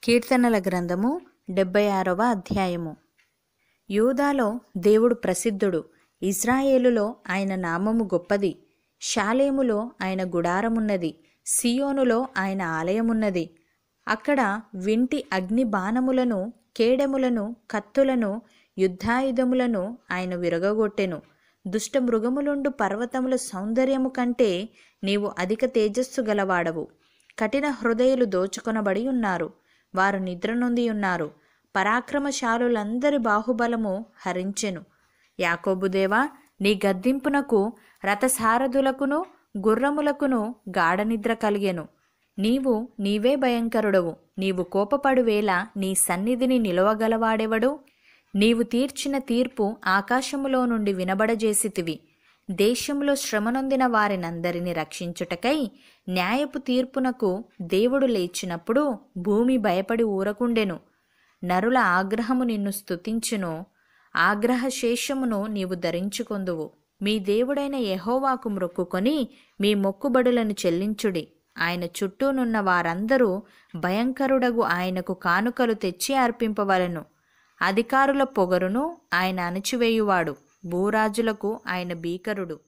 కీర్తనల గ్రంథము డెబ్బై ఆరవ అధ్యాయము యూదాలో దేవుడు ప్రసిద్ధుడు ఇజ్రాయేలులో ఆయన నామము గొప్పది షాలేములో ఆయన గుడారమున్నది సియోనులో ఆయన ఆలయమున్నది అక్కడ వింటి అగ్ని బాణములను కేడెములను కత్తులను యుద్ధాయుధములను ఆయన విరగగొట్టెను దుష్ట మృగములుండు పర్వతముల సౌందర్యము కంటే నీవు అధిక తేజస్సు గలవాడవు కఠిన హృదయులు దోచుకొనబడి ఉన్నారు వారు నిద్ర నొంది ఉన్నారు పరాక్రమశాలులందరి బాహుబలము హరించెను యాకోబుదేవా నీ గద్దింపునకు రథసారథులకును గుర్రములకును గాఢనిద్ర కలిగెను నీవు నీవే భయంకరుడవు నీవు కోపపడు వేళ నీ సన్నిధిని నిలవగలవాడెవడు నీవు తీర్చిన తీర్పు ఆకాశములో నుండి వినబడజేసితివి దేశంలో శ్రమనొందిన వారినందరిని రక్షించుటకై న్యాయపు తీర్పునకు దేవుడు లేచినప్పుడు భూమి భయపడి ఊరకుండెను నరుల ఆగ్రహము నిన్ను స్తుతించును ఆగ్రహ శేషమును నీవు ధరించుకొందువు మీ దేవుడైన యెహోవాకు మొక్కుకొని మీ మొక్కుబడులను చెల్లించుడి ఆయన చుట్టూనున్న వారందరూ భయంకరుడగు ఆయనకు కానుకలు తెచ్చి అర్పింపవలను అధికారుల పొగరును ఆయన అణిచివేయువాడు భూరాజులకు ఆయన భీకరుడు